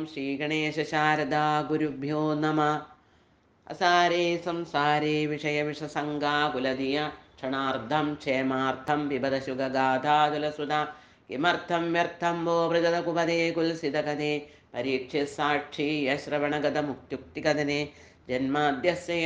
ശ്രീഗണേശ ശാരദാ ഗുരുഭ്യോ നമ അസാരേ സംസാരേ വിഷയവിഷസംഗാകുലധിയ ക്ഷണാർദ്ധം ക്ഷേമാർത്ഥം പിബതശുഗാധാതുലസുത കിമർത്ഥം വ്യർത്ഥം വോ വൃജതകുപദേ കുൽസിതകഥേ പരീക്ഷ്യ സാക്ഷീയ ശ്രവണഗതമുക്ത്യുക്തികഥനെ ജന്മാദ്യസ്യ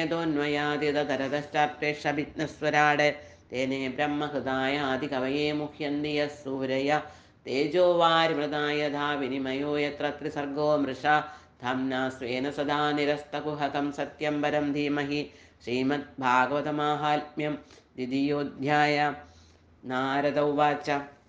യതോന്വയാദിതരതശ്ചാപ്യേഷഭിജ്ഞസ്വരാട് തേനെ ബ്രഹ്മഹൃദായാദികവയെ മുഹ്യന്തി യः സൂരയ തേജോ വാരിമൃതായ യഥാ വിനിമയോ യത്ര ത്രിസർഗോ മൃഷ ധാംനാ സ്വേന സദാ നിരസ്തകുഹകം സത്യം പരം ധീമഹി ശ്രീമദ്ഭാഗവതമാഹാത്മ്യം ദ്വിതീയോധ്യായ നാരദ ഉവാച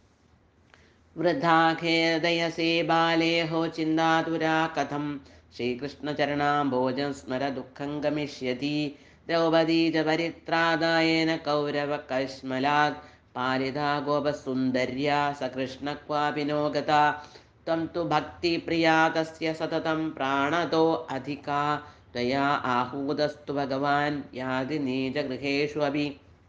വൃദ്ധാഖേദയസേ ബാലേഹോ ചിന്താതുരാ കഥം ശ്രീകൃഷ്ണചരണാംബോജം സ്മര ദുഃഖം ഗമിഷ്യതി ദ്രൗപദീ ച പരിത്രാദായേന കൗരവ കശ്മലാത് പാലിതാ ഗോപസുന്ദര്യാ സകൃഷ്ണ ക്വാപി നോ ഗതാ ത്വം തു ഭക്തിപ്രിയാ തസ്യ സതതം പ്രാണതോ അധികാ ത്വയാ ആഹൂതസ്തു ഭഗവാൻ യാതി നീചഗൃഹേഷു അഭി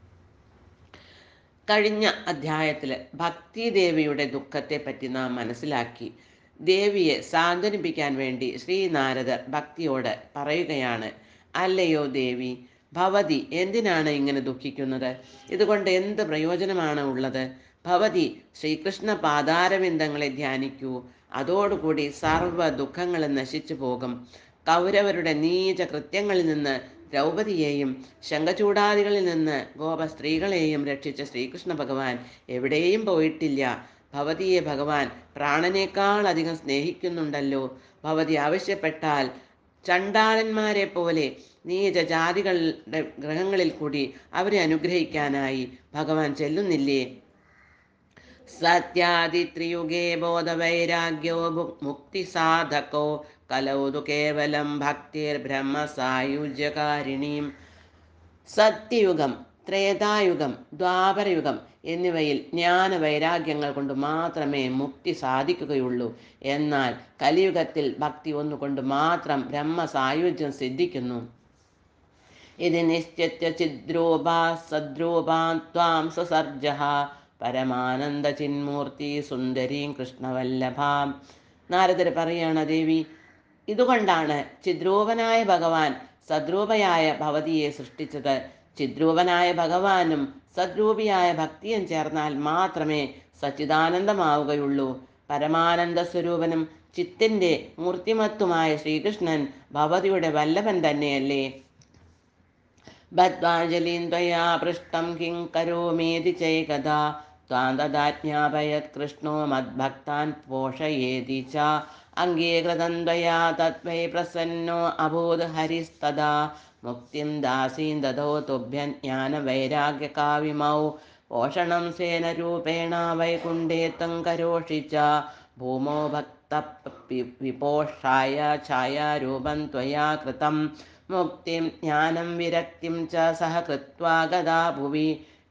കഴിഞ്ഞ അധ്യായത്തിൽ ഭക്തിദേവിയുടെ ദുഃഖത്തെപ്പറ്റി നാം മനസ്സിലാക്കി ദേവിയെ സാന്ത്വനിപ്പിക്കാൻ വേണ്ടി ശ്രീനാരദർ ഭക്തിയോട് പറയുകയാണ് അല്ലയോ ദേവി ഭവതി എന്തിനാണ് ഇങ്ങനെ ദുഃഖിക്കുന്നത് ഇതുകൊണ്ട് എന്ത് പ്രയോജനമാണ് ഉള്ളത് ഭവതി ശ്രീകൃഷ്ണ പാതാരവിന്ദങ്ങളെ ധ്യാനിക്കൂ അതോടുകൂടി സർവ്വ ദുഃഖങ്ങളും നശിച്ചു പോകും കൗരവരുടെ നീച കൃത്യങ്ങളിൽ നിന്ന് ദ്രൗപതിയെയും ശംഖചൂടാദികളിൽ നിന്ന് ഗോപ സ്ത്രീകളെയും രക്ഷിച്ച ശ്രീകൃഷ്ണ ഭഗവാൻ എവിടെയും പോയിട്ടില്ല ഭവതിയെ ഭഗവാൻ പ്രാണനേക്കാൾ അധികം സ്നേഹിക്കുന്നുണ്ടല്ലോ ഭവതി ആവശ്യപ്പെട്ടാൽ ചണ്ടാളന്മാരെ പോലെ നീച ജാതികളുടെ ഗ്രഹങ്ങളിൽ കൂടി അവരെ അനുഗ്രഹിക്കാനായി ഭഗവാൻ ചെല്ലുന്നില്ലേ സത്യാദിത്രിയുഗേ ബോധവൈരാഗ്യോ മുക്തിസാധകോ കലൗതു കേവലം ഭക്തിർ ബ്രഹ്മസായുജ്യകാരിണീം സത്യയുഗം ത്രേതായുഗം ദ്വാപരയുഗം എന്നിവയിൽ ജ്ഞാന വൈരാഗ്യങ്ങൾ കൊണ്ട് മാത്രമേ മുക്തി സാധിക്കുകയുള്ളൂ എന്നാൽ കലിയുഗത്തിൽ ഭക്തി ഒന്നുകൊണ്ട് മാത്രം ബ്രഹ്മസായുജ്യം സിദ്ധിക്കുന്നു ഇത് നിശ്ചിത്യ ചിദ്രൂപാ സദ്രൂപാം ത്വാം സസർജ പരമാനന്ദ ചിന്മൂർത്തി സുന്ദരീം കൃഷ്ണവല്ലഭാം നാരദർ പറയാണ് ദേവി ഇതുകൊണ്ടാണ് ചിദ്രൂപനായ ഭഗവാൻ സദ്രൂപയായ ഭവതിയെ സൃഷ്ടിച്ചത് ചിദ്രൂപനായ ഭഗവാനും സദ്രൂപിയായ ഭക്തിയും ചേർന്നാൽ മാത്രമേ സച്ചിദാനന്ദമാവുകയുള്ളൂ പരമാനന്ദ സ്വരൂപനും ചിത്തിൻ്റെ മൂർത്തിമത്വമായ ശ്രീകൃഷ്ണൻ ഭവതിയുടെ വല്ലഭൻ തന്നെയല്ലേ ബദ്വാഞ്ജലിം ത്വയാ പൃഷ്ടം കിം കരോമേതി ചൈകഥാ ത്വാം തദാജ്ഞാപയത് കൃഷ്ണോ മദ്ഭക്താൻ പോഷയേതി ച അംഗീകൃതം ത്വയാ തദ്വൈ പ്രസന്നോ അഭൂത് ഹരിസ്തദാ മുക്തിം ദാസീം ദദോ തുഭ്യൻ ജ്ഞാനവൈരാഗ്യകാവിമൗ പോഷണം സേനരൂപേണ വൈകുണ്ഠേ ത്വം കരോഷി ച ഭൂമോ ഭക്ത വിപോഷായ ഛായാരൂപം ത്വയാ കൃതം മുക്തിം ജ്ഞാനം വിരക്തിം ച സഹ കൃത്വാ ഗതാ ഭുവി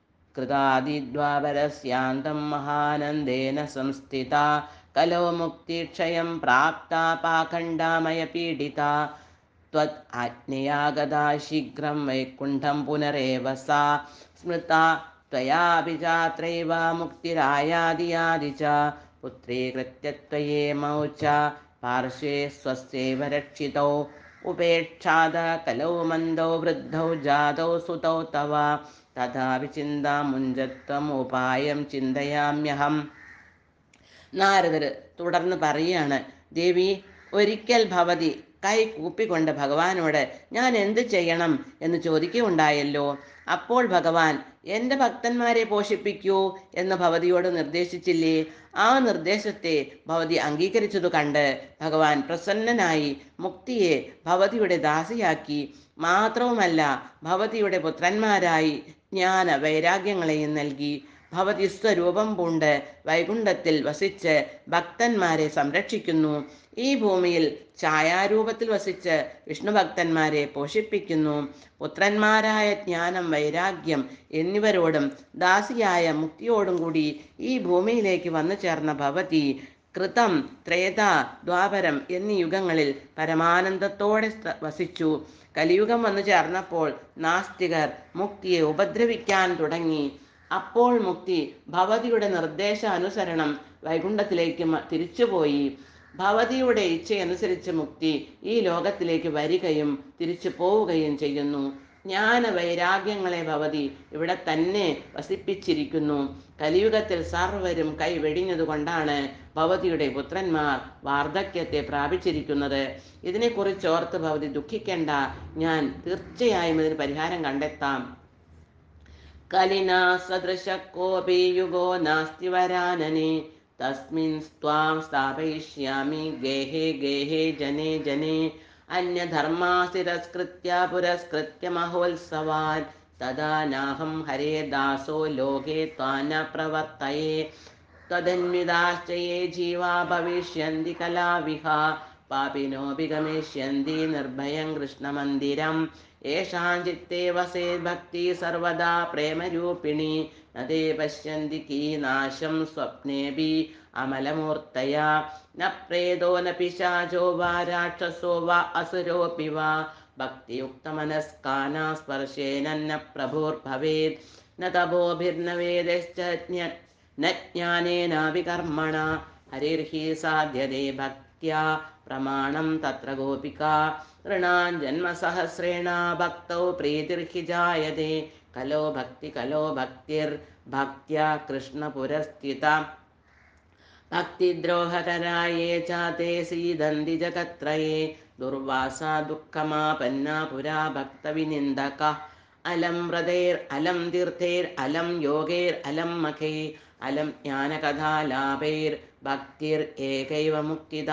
കൃതാദിദ്വാപരസ്യാന്തം മഹാനന്ദേന സംസ്ഥിത കലോ മുക്തിക്ഷയം പ്രാപ്ത പാഖണ്ഡാമയ പീഡിത त्वत् आज्ञया गदा शीघ्रं वैकुण्ठं पुनरेव सा स्मृता त्वयापि चात्रैव मुक्तिरायादियादि च पुत्रीकृत्य त्वयेमौ च पार्श्वे स्वस्यैव रक्षितौ उपेक्षाद कलौ मन्दौ वृद्धौ जातौ सुतौ तव तथापि चिन्तामुञ्जत्वम् उपायं चिन्तयाम्यहम् നാരദർ തുടർന്ന് പറയാണ് ദേവി ഒരിക്കൽ ഭവതി കൈ കൂപ്പിക്കൊണ്ട് ഭഗവാനോട് ഞാൻ എന്ത് ചെയ്യണം എന്ന് ചോദിക്കുകയുണ്ടായല്ലോ അപ്പോൾ ഭഗവാൻ എൻ്റെ ഭക്തന്മാരെ പോഷിപ്പിക്കൂ എന്ന് ഭവതിയോട് നിർദ്ദേശിച്ചില്ലേ ആ നിർദ്ദേശത്തെ ഭവതി അംഗീകരിച്ചതു കണ്ട് ഭഗവാൻ പ്രസന്നനായി മുക്തിയെ ഭവതിയുടെ ദാസിയാക്കി മാത്രവുമല്ല ഭവതിയുടെ പുത്രന്മാരായി ജ്ഞാന വൈരാഗ്യങ്ങളെയും നൽകി ഭവതി സ്വരൂപം പൂണ്ട് വൈകുണ്ഠത്തിൽ വസിച്ച് ഭക്തന്മാരെ സംരക്ഷിക്കുന്നു ഈ ഭൂമിയിൽ ഛായാരൂപത്തിൽ വസിച്ച് വിഷ്ണുഭക്തന്മാരെ പോഷിപ്പിക്കുന്നു പുത്രന്മാരായ ജ്ഞാനം വൈരാഗ്യം എന്നിവരോടും ദാസിയായ മുക്തിയോടും കൂടി ഈ ഭൂമിയിലേക്ക് വന്നു ചേർന്ന ഭവതി കൃതം ത്രേത ദ്വാപരം എന്നീ യുഗങ്ങളിൽ പരമാനന്ദത്തോടെ സ്ത- വസിച്ചു കലിയുഗം വന്നു ചേർന്നപ്പോൾ നാസ്തികർ മുക്തിയെ ഉപദ്രവിക്കാൻ തുടങ്ങി അപ്പോൾ മുക്തി ഭവതിയുടെ നിർദ്ദേശാനുസരണം വൈകുണ്ഠത്തിലേക്ക് മ- തിരിച്ചുപോയി ഭവതിയുടെ ഇച്ഛയനുസരിച്ച് മുക്തി ഈ ലോകത്തിലേക്ക് വരികയും തിരിച്ചു പോവുകയും ചെയ്യുന്നു ജ്ഞാന വൈരാഗ്യങ്ങളെ ഭവതി ഇവിടെ തന്നെ വസിപ്പിച്ചിരിക്കുന്നു കലിയുഗത്തിൽ സർവരും കൈവെടിഞ്ഞതുകൊണ്ടാണ് ഭവതിയുടെ പുത്രന്മാർ വാർദ്ധക്യത്തെ പ്രാപിച്ചിരിക്കുന്നത് ഇതിനെക്കുറിച്ച് ഓർത്ത് ഭവതി ദുഃഖിക്കേണ്ട ഞാൻ തീർച്ചയായും ഇതിന് പരിഹാരം കണ്ടെത്താം കലിനാ സദൃശ കോപി യുഗോ നാസ്തി വരാനനെ തസ്മിൻ സ്ത്വാം സ്ഥാപയിഷ്യാമി ഗേഹേ ഗേഹേ ജനേ ജനേ അന്യധർമാസിരസ്കൃത്യ പുരസ്കൃത്യ മഹോത്സവാൻ തദാ നാഹം ഹരേ ദാസോ ലോകേ ത്വാന പ്രവർത്തയേ തദന്വിതാശ്ചയേ ജീവാ ഭവിഷ്യന്തി കലാവിഹ പാപിനോപി ഗമിഷ്യന്തി നിർഭയം കൃഷ്ണമന്ദിരം യേഷാം ചിത്തേ വസേ ഭക്തി സർവദാ പ്രേമരൂപിണി നദേ പശ്യന്തി കീനാശം സ്വപ്നേപി അമലമൂർത്തയാ ന പ്രേതോ ന പിശാചോ വാ രാക്ഷസോ വാ അസുരോപി വാ ഭക്തിയുക്തമനസ്കാന സ്പർശേന പ്രഭുർഭവേത് ന തപോഭിർന വേദശ്ച ജ്ഞ- ന ജ്ഞാനേനാപി കർമ്മണ ഹരിർഹി സാധ്യതേ ഭക്ത്യാ പ്രമാണം തത്ര ഗോപിക ഋണാൻ ജന്മസഹസ്രേണ ഭക്തൗ പ്രീതിർഹി ജായതേ കലോ ഭക്തി കലോ ഭക്തിർ ഭക്ത്യാ കൃഷ്ണപുരസ്ഥിത ഭക്തിദ്രോഹകരായേ ചാതേ സീദന്തി ജഗത്രയേ ദുർവാസ ദുഃഖമാപന്ന പുരാ ഭക്തവിനിന്ദക അലം വ്രതേർ അലം തീർത്ഥേർ അലം യോഗേർ അലം മഖേ അലം ജ്ഞാനകഥാലാഭേർ ഭക്തിർ ഏകൈവ മുക്തിത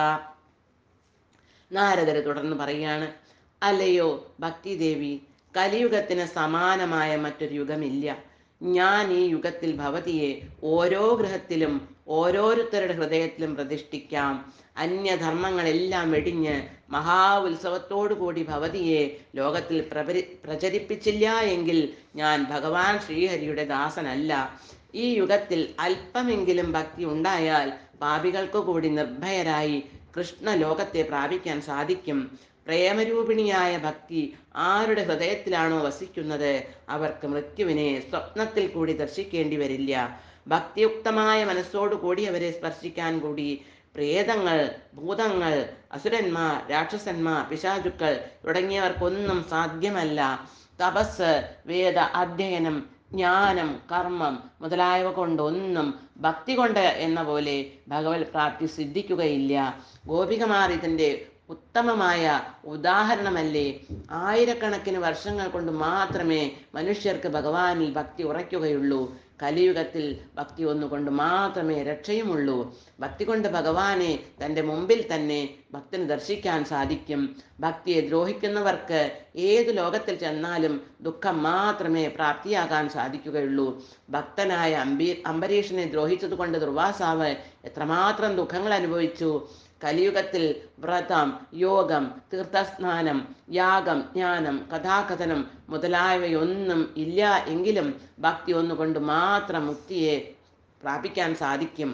നാരദര് തുടർന്ന് പറയാണ് അല്ലയോ ഭക്തിദേവി കലിയുഗത്തിന് സമാനമായ മറ്റൊരു യുഗമില്ല ഞാൻ ഈ യുഗത്തിൽ ഭവതിയെ ഓരോ ഗൃഹത്തിലും ഓരോരുത്തരുടെ ഹൃദയത്തിലും പ്രതിഷ്ഠിക്കാം അന്യധർമ്മങ്ങളെല്ലാം വെടിഞ്ഞ് മഹാ ഉത്സവത്തോടു കൂടി ഭവതിയെ ലോകത്തിൽ പ്രപരി പ്രചരിപ്പിച്ചില്ല എങ്കിൽ ഞാൻ ഭഗവാൻ ശ്രീഹരിയുടെ ദാസനല്ല ഈ യുഗത്തിൽ അല്പമെങ്കിലും ഭക്തി ഉണ്ടായാൽ പാപികൾക്കു കൂടി നിർഭയരായി കൃഷ്ണ ലോകത്തെ പ്രാപിക്കാൻ സാധിക്കും പ്രേമരൂപിണിയായ ഭക്തി ആരുടെ ഹൃദയത്തിലാണോ വസിക്കുന്നത് അവർക്ക് മൃത്യുവിനെ സ്വപ്നത്തിൽ കൂടി ദർശിക്കേണ്ടി വരില്ല ഭക്തിയുക്തമായ മനസ്സോടു കൂടി അവരെ സ്പർശിക്കാൻ കൂടി പ്രേതങ്ങൾ ഭൂതങ്ങൾ അസുരന്മാർ രാക്ഷസന്മാർ പിശാചുക്കൾ തുടങ്ങിയവർക്കൊന്നും സാധ്യമല്ല തപസ് വേദ അധ്യയനം ജ്ഞാനം കർമ്മം മുതലായവ കൊണ്ടൊന്നും ഭക്തി കൊണ്ട് എന്ന പോലെ ഭഗവത് പ്രാപ്തി സിദ്ധിക്കുകയില്ല ഗോപികമാർ ഇതിൻ്റെ ഉത്തമമായ ഉദാഹരണമല്ലേ ആയിരക്കണക്കിന് വർഷങ്ങൾ കൊണ്ട് മാത്രമേ മനുഷ്യർക്ക് ഭഗവാനിൽ ഭക്തി ഉറയ്ക്കുകയുള്ളൂ കലിയുഗത്തിൽ ഭക്തി ഒന്നുകൊണ്ട് മാത്രമേ രക്ഷയുമുള്ളൂ ഭക്തി കൊണ്ട് ഭഗവാനെ തൻ്റെ മുമ്പിൽ തന്നെ ഭക്തന് ദർശിക്കാൻ സാധിക്കും ഭക്തിയെ ദ്രോഹിക്കുന്നവർക്ക് ഏതു ലോകത്തിൽ ചെന്നാലും ദുഃഖം മാത്രമേ പ്രാപ്തിയാകാൻ സാധിക്കുകയുള്ളൂ ഭക്തനായ അംബീ അംബരീഷനെ ദ്രോഹിച്ചതുകൊണ്ട് ദുർവാസാവ് എത്രമാത്രം ദുഃഖങ്ങൾ അനുഭവിച്ചു കലിയുഗത്തിൽ വ്രതം യോഗം തീർത്ഥസ്നാനം യാഗം ജ്ഞാനം കഥാകഥനം മുതലായവയൊന്നും ഇല്ല എങ്കിലും ഭക്തി ഒന്നുകൊണ്ട് മാത്രം മുക്തിയെ പ്രാപിക്കാൻ സാധിക്കും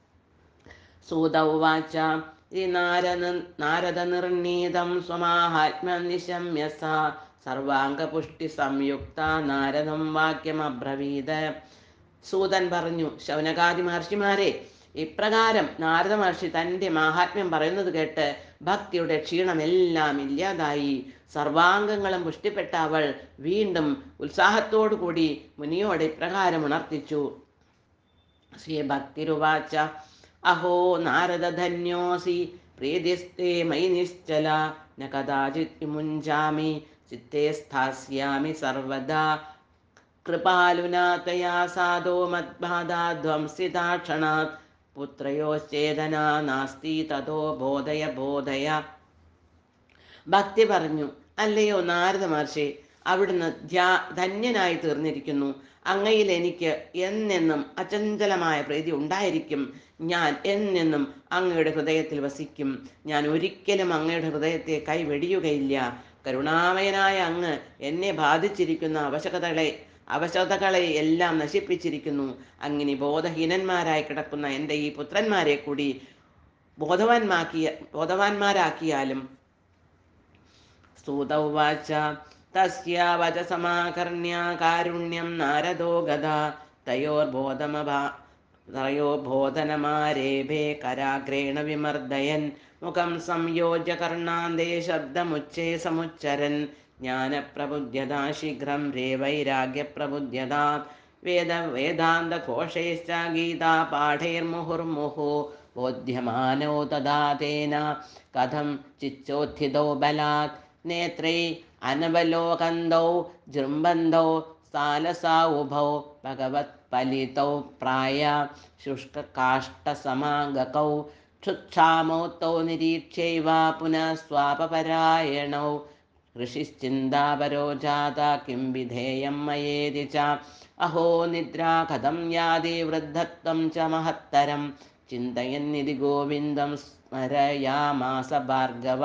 സൂത ഉവാച ഈ നാരദ നാരദ നിർണീതം സ്വമാഹാത്മ്യനിശമ്യസ സർവാംഗപുഷ്ടി സംയുക്ത നാരദം വാക്യമബ്രവീത് സൂതൻ പറഞ്ഞു ശൗനകാദി മഹർഷിമാരെ ഇപ്രകാരം നാരദ മഹർഷി തൻ്റെ മാഹാത്മ്യം പറയുന്നത് കേട്ട് ഭക്തിയുടെ ക്ഷീണമെല്ലാം ഇല്ലാതായി സർവാംഗങ്ങളും പുഷ്ടിപ്പെട്ട അവൾ വീണ്ടും ഉത്സാഹത്തോടു കൂടി മുനിയോട് ഇപ്രകാരം ഉണർത്തിച്ചു ശ്രീ ഭക്തിരുവാച അഹോ നാരദധന്യോസി പ്രീതിസ്തേ മയി നിശ്ചല ന കഥാചിത് മുഞ്ചാമി ചിത്തേ സ്ഥാസ്യാമി സർവദാ കൃപാലുനാ തയാ സാധോ മദ്ബാധാധ്വംസിതാക്ഷണാത് പുത്രയോശ്ചേതന നാസ്തി തതോ ബോധയ ബോധയ ഭക്തി പറഞ്ഞു അല്ലയോ നാരദ മഹർഷി അവിടുന്ന് ധ്യാ ധന്യനായി തീർന്നിരിക്കുന്നു അങ്ങയിൽ എനിക്ക് എന്നെന്നും അചഞ്ചലമായ പ്രീതി ഉണ്ടായിരിക്കും ഞാൻ എന്നെന്നും അങ്ങയുടെ ഹൃദയത്തിൽ വസിക്കും ഞാൻ ഒരിക്കലും അങ്ങയുടെ ഹൃദയത്തെ കൈവെടിയുകയില്ല കരുണാമയനായ അങ്ങ് എന്നെ ബാധിച്ചിരിക്കുന്ന അവശകതകളെ അവശതകളെ എല്ലാം നശിപ്പിച്ചിരിക്കുന്നു അങ്ങനെ ബോധഹീനന്മാരായി കിടക്കുന്ന എൻ്റെ ഈ പുത്രന്മാരെ കൂടി ബോധവാന്മാക്കിയ ബോധവാന്മാരാക്കിയാലും സൂത ഉവാച തസ്യ വചസമാകർണ്യ കാരുണ്യം നാരദോ ഗത തയോർബോധമഭാ ത്രയോ ബോധനമാരേഭേ കരാഗ്രേണ വിമർദയൻ മുഖം സംയോജ്യ കർണാന്തേ ശബ്ദമുച്ചേ സമുച്ചരൻ ജ്ഞാനപ്രബുദ്ധ്യതാ ശീഘ്രം രേവൈരാഗ്യപ്രബുദ്ധ്യതാ വേദ വേദാന്തഘോഷൈശ്ച ഗീതാ പാഠൈർമുഹുർമുഹു ബോധ്യമാനോ തഥാ തേന കഥം ചിച്ചോത്ഥിതോ ബലാത് നേത്രൈ അനവലോകന്തൗ ജൃംബന്തൗ സാലസാ ഉഭൗ ഭഗവത് ഫലിതൗ പ്രായ ശുഷ്കകാഷ്ടസമാഗകൗ ക്ഷുക്ഷാമൗത്തൗ നിരീക്ഷ്യൈവ പുനഃ സ്വാപപരായണൗ ഋഷിശ്ചിന്താപരോ ജാത കിം വിധേയം മയേതി ച അഹോ നിദ്രാ കഥം യാതി വൃദ്ധത്വം ച മഹത്തരം ചിന്തയന്നിതി ഗോവിന്ദം സ്മരയാമാസ ഭാർഗവ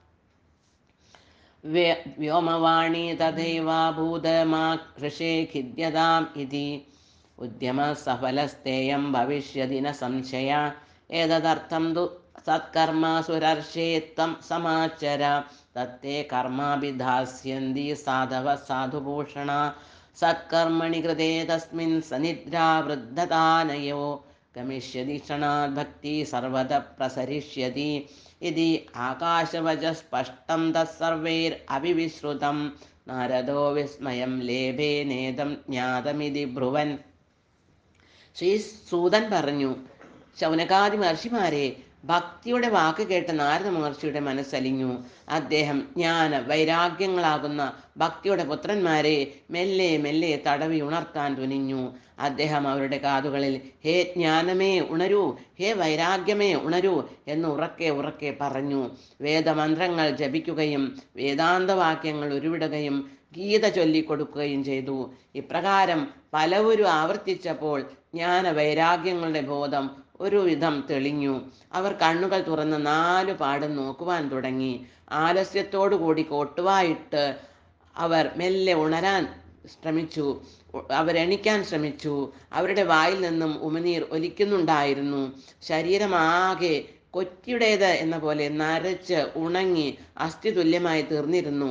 വ്യ- വ്യോമവാണി തഥൈവാഭൂതമാ ഋഷേ ഖിദ്യതാം ഇതി ഉദ്യമസഫലസ്തേയം ഭവിഷ്യതി ന സംശയ ഏതദർത്ഥം തു സത്കർമാസുരർഷേ ത്വം സമാചര തത്തേ കർമാഭിധാസ്യന്തി സാധവ സാധുഭൂഷണ സത്കർമ്മണി കൃതേ തസ്മിൻ സനിദ്രാ വൃദ്ധതാനയോ ഗമിഷ്യതി ക്ഷണാത് ഭക്തി സർവത പ്രസരിഷ്യതി ഇതി ആകാശവച സ്പഷ്ടം തത്സർവൈർ അവിവിശ്രുതം നാരദോ വിസ്മയം ലേഭേ നേതം ജ്ഞാതമിതി ബ്രുവൻ ശ്രീ സൂതൻ പറഞ്ഞു ശൗനകാദി മഹർഷിമാരെ ഭക്തിയുടെ വാക്ക് കേട്ട നാരദ മഹർഷിയുടെ മനസ്സലിഞ്ഞു അദ്ദേഹം ജ്ഞാന വൈരാഗ്യങ്ങളാകുന്ന ഭക്തിയുടെ പുത്രന്മാരെ മെല്ലെ മെല്ലെ തടവി ഉണർത്താൻ തുനിഞ്ഞു അദ്ദേഹം അവരുടെ കാതുകളിൽ ഹേ ജ്ഞാനമേ ഉണരൂ ഹേ വൈരാഗ്യമേ ഉണരൂ എന്ന് ഉറക്കെ ഉറക്കെ പറഞ്ഞു വേദമന്ത്രങ്ങൾ ജപിക്കുകയും വേദാന്തവാക്യങ്ങൾ ഉരുവിടുകയും ഗീത ചൊല്ലിക്കൊടുക്കുകയും ചെയ്തു ഇപ്രകാരം പലവരും ആവർത്തിച്ചപ്പോൾ ജ്ഞാന വൈരാഗ്യങ്ങളുടെ ബോധം ഒരുവിധം തെളിഞ്ഞു അവർ കണ്ണുകൾ തുറന്ന് നാലു പാടും നോക്കുവാൻ തുടങ്ങി ആലസ്യത്തോടു കൂടി കൊട്ടുവായിട്ട് അവർ മെല്ലെ ഉണരാൻ ശ്രമിച്ചു ഉ- അവരെണിക്കാൻ ശ്രമിച്ചു അവരുടെ വായിൽ നിന്നും ഉമിനീർ ഒലിക്കുന്നുണ്ടായിരുന്നു ശരീരമാകെ കൊറ്റിയുടേത് എന്ന പോലെ നരച്ച് ഉണങ്ങി അസ്ഥി തുല്യമായി തീർന്നിരുന്നു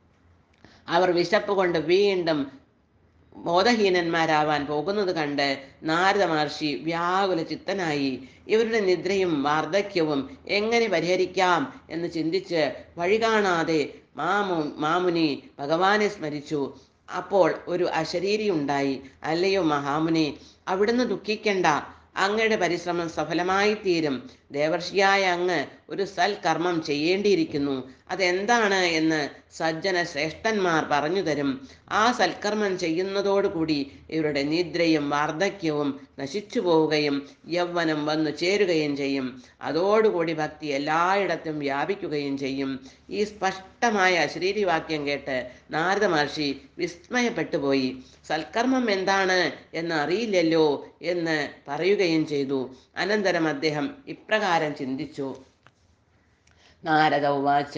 അവർ വിശപ്പ് കൊണ്ട് വീണ്ടും ബോധഹീനന്മാരാവാൻ പോകുന്നത് കണ്ട് നാരദ മഹർഷി വ്യാകുല ചിത്തനായി ഇവരുടെ നിദ്രയും വാർദ്ധക്യവും എങ്ങനെ പരിഹരിക്കാം എന്ന് ചിന്തിച്ച് വഴി കാണാതെ മാമു മാമുനി ഭഗവാനെ സ്മരിച്ചു അപ്പോൾ ഒരു അശരീരി ഉണ്ടായി അല്ലയോ മഹാമുനി അവിടുന്ന് ദുഃഖിക്കണ്ട അങ്ങയുടെ പരിശ്രമം സഫലമായി തീരും ദേവർഷിയായ അങ്ങ് ഒരു സൽക്കർമ്മം ചെയ്യേണ്ടിയിരിക്കുന്നു അതെന്താണ് എന്ന് സജ്ജന ശ്രേഷ്ഠന്മാർ പറഞ്ഞു തരും ആ സൽക്കർമ്മം ചെയ്യുന്നതോടുകൂടി ഇവരുടെ നിദ്രയും വാർദ്ധക്യവും നശിച്ചു പോവുകയും യൗവനം വന്നു ചേരുകയും ചെയ്യും അതോടുകൂടി ഭക്തി എല്ലായിടത്തും വ്യാപിക്കുകയും ചെയ്യും ഈ സ്പഷ്ടമായ അശരീരിവാക്യം കേട്ട് നാരദ മഹർഷി വിസ്മയപ്പെട്ടുപോയി സൽക്കർമ്മം എന്താണ് എന്ന് അറിയില്ലല്ലോ എന്ന് പറയുകയും ചെയ്തു അനന്തരം അദ്ദേഹം ഇപ്രകാരം ചിന്തിച്ചു നാരദ ഉവാച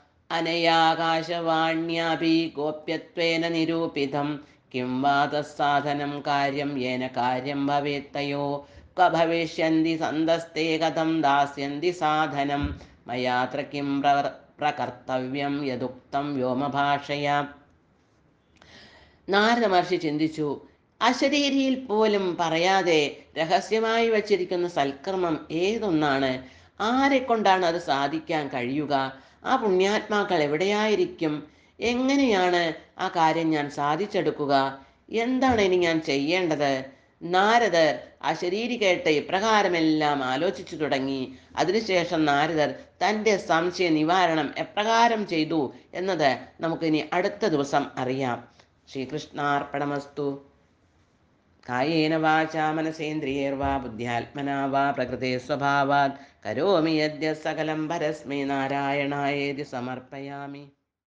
അനയാകാശവാണ്യാപി ഗോപ്യത്വേന നിരൂപിതം കിം വാ തസ്സാധനം കാര്യം യേന കാര്യം ഭവേത്തയോ ക്വ ഭവിഷ്യന്തി സന്തസ്തേ കഥം ദാസ്യന്തി സാധനം മയാത്ര കിം പ്രവർ പ്രകർത്തവ്യം യദുക്തം വ്യോമഭാഷയാ നാരദ മഹർഷി ചിന്തിച്ചു അശരീരിയിൽ പോലും പറയാതെ രഹസ്യമായി വച്ചിരിക്കുന്ന സൽക്കർമ്മം ഏതൊന്നാണ് ആരെ കൊണ്ടാണ് അത് സാധിക്കാൻ കഴിയുക ആ പുണ്യാത്മാക്കൾ എവിടെയായിരിക്കും എങ്ങനെയാണ് ആ കാര്യം ഞാൻ സാധിച്ചെടുക്കുക എന്താണ് ഇനി ഞാൻ ചെയ്യേണ്ടത് നാരദർ അശരീരി കേട്ട് ഇപ്രകാരമെല്ലാം ആലോചിച്ചു തുടങ്ങി അതിനുശേഷം നാരദർ തൻ്റെ സംശയ നിവാരണം എപ്രകാരം ചെയ്തു എന്നത് നമുക്കിനി അടുത്ത ദിവസം അറിയാം ശ്രീകൃഷ്ണാർപ്പണമസ്തു കായേന വാചാ മനസേന്ദ്രിയേർവാ ബുദ്ധ്യാത്മനാ വാ പ്രകൃതേ സ്വഭാവാത് കരോമി യദ്യ സകലം പരസ്മൈ നാരായണായേതി സമർപ്പയാമി